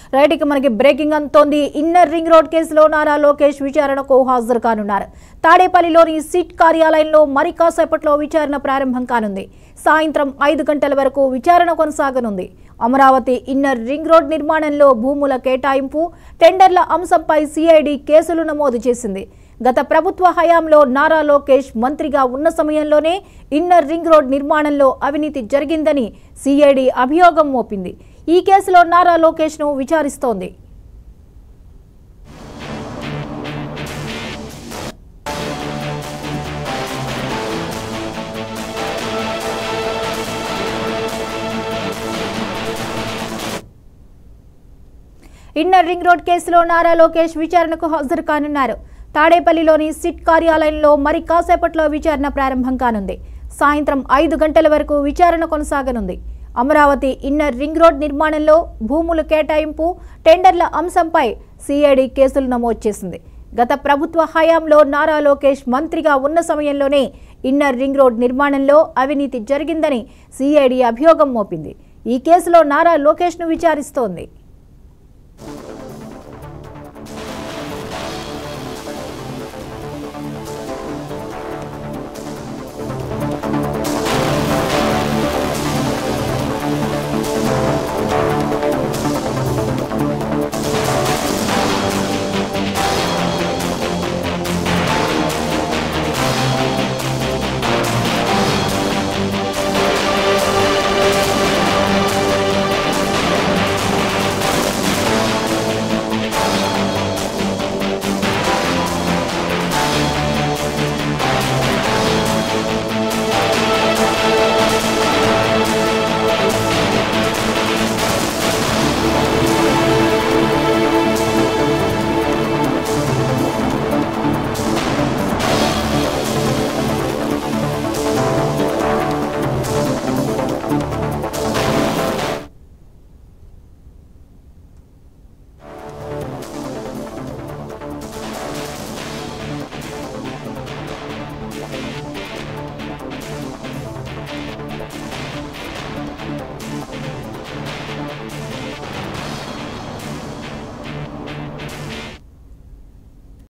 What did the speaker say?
right ఇక మనకి breaking అంతోంది ఇన్నర్ రింగ్ రోడ్ కేసులో నారా లోకేష్ విచారణకు హాజరు కానున్నారు తాడేపల్లిలోని సిట్ కార్యాలయంలో మరి కాసేపట్లో విచారణ ప్రారంభం కానుంది సాయంత్రం ఐదు గంటల వరకు విచారణ కొనసాగనుంది అమరావతి ఇన్నర్ రింగ్ రోడ్ నిర్మాణంలో భూముల కేటాయింపు టెండర్ల అంశంపై సిఐడి కేసులు నమోదు చేసింది గత ప్రభుత్వ హయాంలో నారా లోకేష్ మంత్రిగా ఉన్న సమయంలోనే ఇన్నర్ రింగ్ రోడ్ నిర్మాణంలో అవినీతి జరిగిందని సిఐడి అభియోగం మోపింది ఈ కేసులో నారా లోకేష్ను విచారిస్తోంది ఇన్నర్ రింగ్ రోడ్ కేసులో నారా లోకేష్ విచారణకు హాజరు కానున్నారు తాడేపల్లిలోని సిట్ కార్యాలయంలో మరి కాసేపట్లో విచారణ ప్రారంభం కానుంది సాయంత్రం ఐదు గంటల వరకు విచారణ కొనసాగనుంది అమరావతి ఇన్నర్ రింగ్ రోడ్ నిర్మాణంలో భూముల కేటాయింపు టెండర్ల అంశంపై సిఐడి కేసులు నమోదు చేసింది గత ప్రభుత్వ హయాంలో నారా లోకేష్ మంత్రిగా ఉన్న సమయంలోనే ఇన్నర్ రింగ్ రోడ్ నిర్మాణంలో అవినీతి జరిగిందని సిఐడి అభియోగం మోపింది ఈ కేసులో నారా లోకేష్ను విచారిస్తోంది